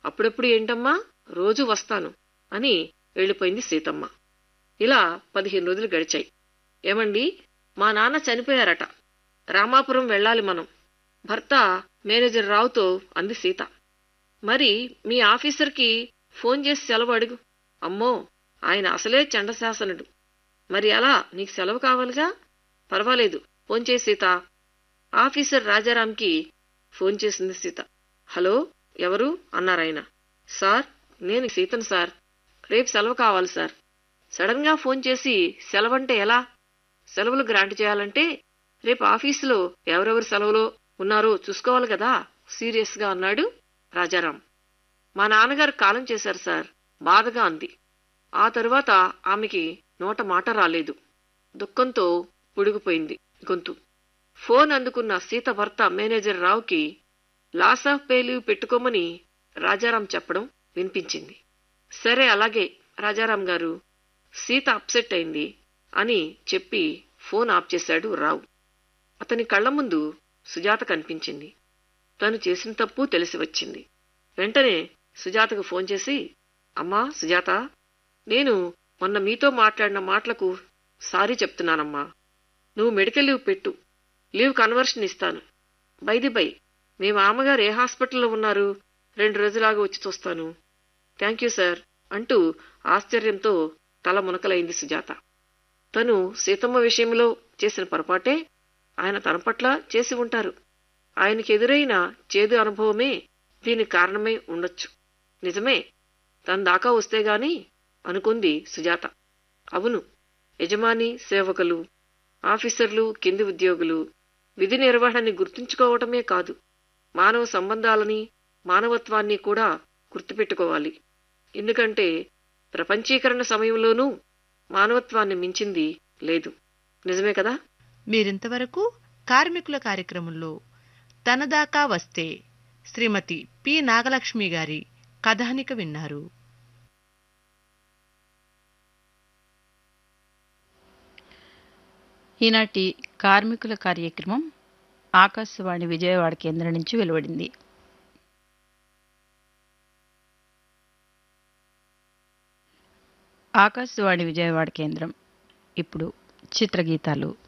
అప్పుడప్పుడు ఏంటమ్మా రోజూ వస్తాను అని వెళ్ళిపోయింది సీతమ్మ ఇలా పదిహేను రోజులు గడిచాయి ఏమండి మా నాన్న చనిపోయారట రామాపురం వెళ్ళాలి మనం భర్త మేనేజర్ రావుతో అంది సీత మరి మీ ఆఫీసర్కి ఫోన్ చేసి సెలవు అడుగు అమ్మో ఆయన అసలే చండశాసనుడు మరి అలా నీకు సెలవు కావాలిగా పర్వాలేదు ఫోన్ చేసి సీత ఆఫీసర్ రాజారాంకి ఫోన్ చేసింది సీత హలో ఎవరు అన్నారాయన సార్ నేను సీతను సార్ రేపు సెలవు కావాలి సార్ సడన్ గా ఫోన్ చేసి సెలవంటే ఎలా సెలవులు గ్రాంట్ చేయాలంటే రేపు ఆఫీసులో ఎవరెవరు సెలవులో ఉన్నారో చూసుకోవాలి కదా సీరియస్ గా అన్నాడు రాజారాం మా నాన్నగారు కాలం చేశారు సార్ బాధగా అంది ఆ తరువాత ఆమెకి నోట మాట రాలేదు దుఃఖంతో పుడిగిపోయింది గొంతు ఫోన్ అందుకున్న సీత భర్త మేనేజర్ రావుకి లాస్ ఆఫ్ పే లీవ్ పెట్టుకోమని రాజారాం చెప్పడం వినిపించింది సరే అలాగే రాజారాం గారు సీత అప్సెట్ అయింది అని చెప్పి ఫోన్ ఆఫ్ చేశాడు రావు అతని కళ్ల ముందు సుజాత కనిపించింది తను చేసిన తప్పు తెలిసి వచ్చింది వెంటనే సుజాతకు ఫోన్ చేసి అమ్మా సుజాత నేను మొన్న మీతో మాట్లాడిన మాటలకు సారీ చెప్తున్నానమ్మా నువ్వు మెడికల్ లీవ్ పెట్టు లీవ్ కన్వర్షన్ ఇస్తాను బైది బై మీ మామగారు ఏ హాస్పిటల్లో ఉన్నారు రెండు రోజులాగా వచ్చి చూస్తాను థ్యాంక్ యూ సార్ అంటూ ఆశ్చర్యంతో తల మునకలైంది సుజాత తను సీతమ్మ విషయంలో చేసిన పొరపాటే ఆయన తన పట్ల చేసి ఉంటారు ఆయనకి ఎదురైన చేదు అనుభవమే దీనికి కారణమై ఉండొచ్చు నిజమే తన దాకా వస్తే గాని అనుకుంది సుజాత అవును యజమాని సేవకులు ఆఫీసర్లు కింది ఉద్యోగులు విధి నిర్వహణని గుర్తుంచుకోవటమే కాదు మానవ సంబంధాలని మానవత్వాన్ని కూడా గుర్తుపెట్టుకోవాలి ఎందుకంటే ప్రపంచీకరణ సమయంలోనూ మానవత్వాన్ని మించింది లేదు నిజమే కదా మీరింతవరకు కార్మికుల కార్యక్రమంలో తనదాకా వస్తే శ్రీమతి పి నాగలక్ష్మి గారి కథానిక విన్నారు ఈనాటి కార్మికుల కార్యక్రమం ఆకాశవాణి విజయవాడ కేంద్రం నుంచి వెలువడింది ఆకాశవాణి విజయవాడ కేంద్రం ఇప్పుడు చిత్రగీతాలు